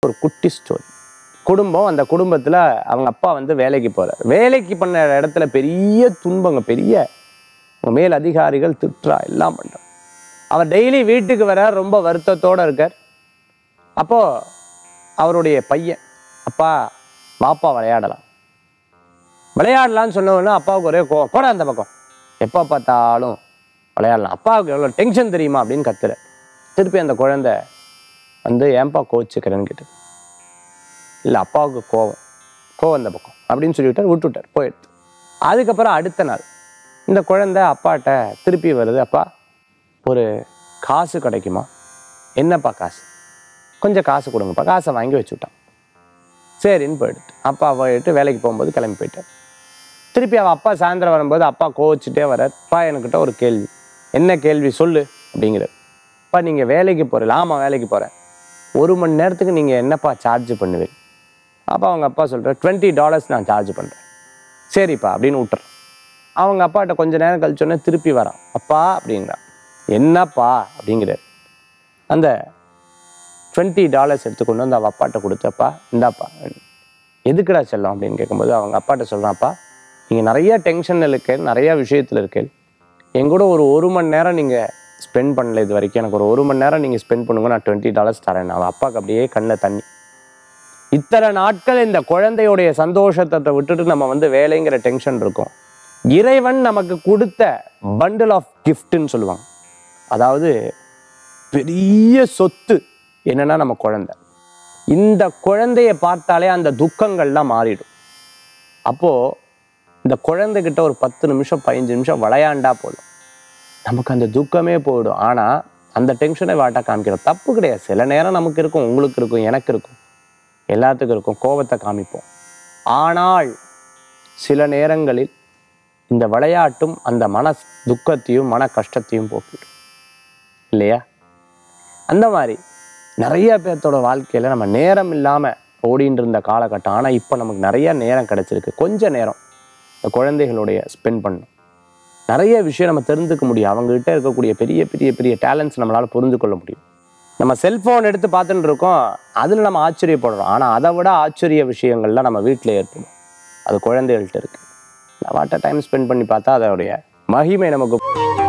ஒரு குட்டி ஸ்டோரி குடும்பம் அந்த குடும்பத்தில் அவங்க அப்பா வந்து வேலைக்கு போகிறார் வேலைக்கு பண்ண இடத்துல பெரிய துன்பங்க பெரிய அவங்க மேல் அதிகாரிகள் திட்டுறா எல்லாம் பண்ணுறோம் அவர் டெய்லி வீட்டுக்கு வர ரொம்ப வருத்தத்தோடு இருக்கார் அப்போது அவருடைய பையன் அப்பா வாப்பா விளையாடலாம் விளையாடலாம்னு சொன்னோன்னா அப்பாவுக்கு ஒரே கோ போட அந்த பக்கம் எப்போ பார்த்தாலும் விளையாடலாம் அப்பாவுக்கு எவ்வளோ டென்ஷன் தெரியுமா அப்படின்னு கத்துற திருப்பி அந்த குழந்தை வந்து ஏன்பா கோச்சுக்கிறேன்னு கேட்டு இல்லை அப்பாவுக்கு கோவம் கோவம் அந்த பக்கம் அப்படின்னு சொல்லிவிட்டார் விட்டுவிட்டார் போயிடுது அதுக்கப்புறம் அடுத்த நாள் இந்த குழந்தை அப்பாட்ட திருப்பி வருது அப்பா ஒரு காசு கிடைக்குமா என்னப்பா காசு கொஞ்சம் காசு கொடுங்கப்பா காசை வாங்கி வச்சுட்டான் சரின்னு போயிடுட்டு அப்பா போயிட்டு வேலைக்கு போகும்போது கிளம்பி போயிட்டார் திருப்பி அவள் அப்பா சாயந்தரம் வரும்போது அப்பா கோவிச்சுட்டே வர்றார் அப்பா எனக்கிட்ட ஒரு கேள்வி என்ன கேள்வி சொல்லு அப்படிங்கிறார் அப்பா நீங்கள் வேலைக்கு போகிறீங்க ஆமாம் வேலைக்கு போகிறேன் ஒரு மணி நேரத்துக்கு நீங்கள் என்னப்பா சார்ஜ் பண்ணுவீங்க அப்போ அவங்க அப்பா சொல்கிறார் டுவெண்ட்டி டாலர்ஸ் நான் சார்ஜ் பண்ணுறேன் சரிப்பா அப்படின்னு விட்டுறேன் அவங்க அப்பாட்ட கொஞ்ச நேரம் கழிச்சோன்னே திருப்பி வரான் அப்பா அப்படிங்கிறான் என்னப்பா அப்படிங்கிறார் அந்த டுவெண்ட்டி டாலர்ஸ் எடுத்துக்கொண்டு வந்து அவள் அப்பாட்ட கொடுத்தப்பா இந்தாப்பா எதுக்குடா செல்லம் அப்படின்னு கேட்கும்போது அவங்க அப்பாட்ட சொல்கிறான்ப்பா நீங்கள் நிறைய டென்ஷன் இருக்கு நிறைய விஷயத்தில் இருக்கு என் கூட ஒரு ஒரு மணி நேரம் நீங்கள் ஸ்பெண்ட் பண்ணல இது வரைக்கும் எனக்கு ஒரு ஒரு மணி நேரம் நீங்கள் ஸ்பெண்ட் பண்ணுங்க நான் டுவெண்ட்டி டாலர்ஸ் தரேன் அவன் அப்பாவுக்கு அப்படியே கண்ணில் தண்ணி இத்தனை நாட்கள் இந்த குழந்தையுடைய சந்தோஷத்தை விட்டுட்டு நம்ம வந்து வேலைங்கிற டென்ஷன் இருக்கும் இறைவன் நமக்கு கொடுத்த பண்டில் ஆஃப் கிஃப்ட்னு சொல்லுவாங்க அதாவது பெரிய சொத்து என்னன்னா நம்ம குழந்தை இந்த குழந்தைய பார்த்தாலே அந்த துக்கங்கள்லாம் மாறிடும் அப்போ இந்த குழந்தைகிட்ட ஒரு பத்து நிமிஷம் பதினஞ்சு நிமிஷம் விளையாண்டா போதும் நமக்கு அந்த துக்கமே போயிடும் ஆனால் அந்த டென்ஷனை வாட்டா காமிக்கிறோம் தப்பு கிடையாது சில நேரம் நமக்கு இருக்கும் உங்களுக்கு இருக்கும் எனக்கு இருக்கும் எல்லாத்துக்கும் இருக்கும் கோபத்தை காமிப்போம் ஆனால் சில நேரங்களில் இந்த விளையாட்டும் அந்த மன துக்கத்தையும் மன கஷ்டத்தையும் போக்கிடும் இல்லையா அந்த மாதிரி நிறைய பேர்த்தோட வாழ்க்கையில் நம்ம நேரம் இல்லாமல் ஓடின்னு இருந்த காலகட்டம் ஆனால் இப்போ நமக்கு நிறைய நேரம் கிடைச்சிருக்கு கொஞ்ச நேரம் இந்த குழந்தைகளுடைய ஸ்பெண்ட் பண்ணணும் நிறைய விஷயம் நம்ம தெரிஞ்சுக்க முடியும் அவங்ககிட்ட இருக்கக்கூடிய பெரிய பெரிய பெரிய டேலண்ட்ஸ் நம்மளால் புரிந்து கொள்ள முடியும் நம்ம செல்ஃபோன் எடுத்து பார்த்துட்டு இருக்கோம் அதில் நம்ம ஆச்சரியப்படுறோம் ஆனால் அதை விட ஆச்சரிய விஷயங்கள்லாம் நம்ம வீட்டில் ஏற்படும் அது குழந்தைகள்கிட்ட இருக்குது வாட்ட டைம் ஸ்பெண்ட் பண்ணி பார்த்தா அதோடைய மகிமை நமக்கு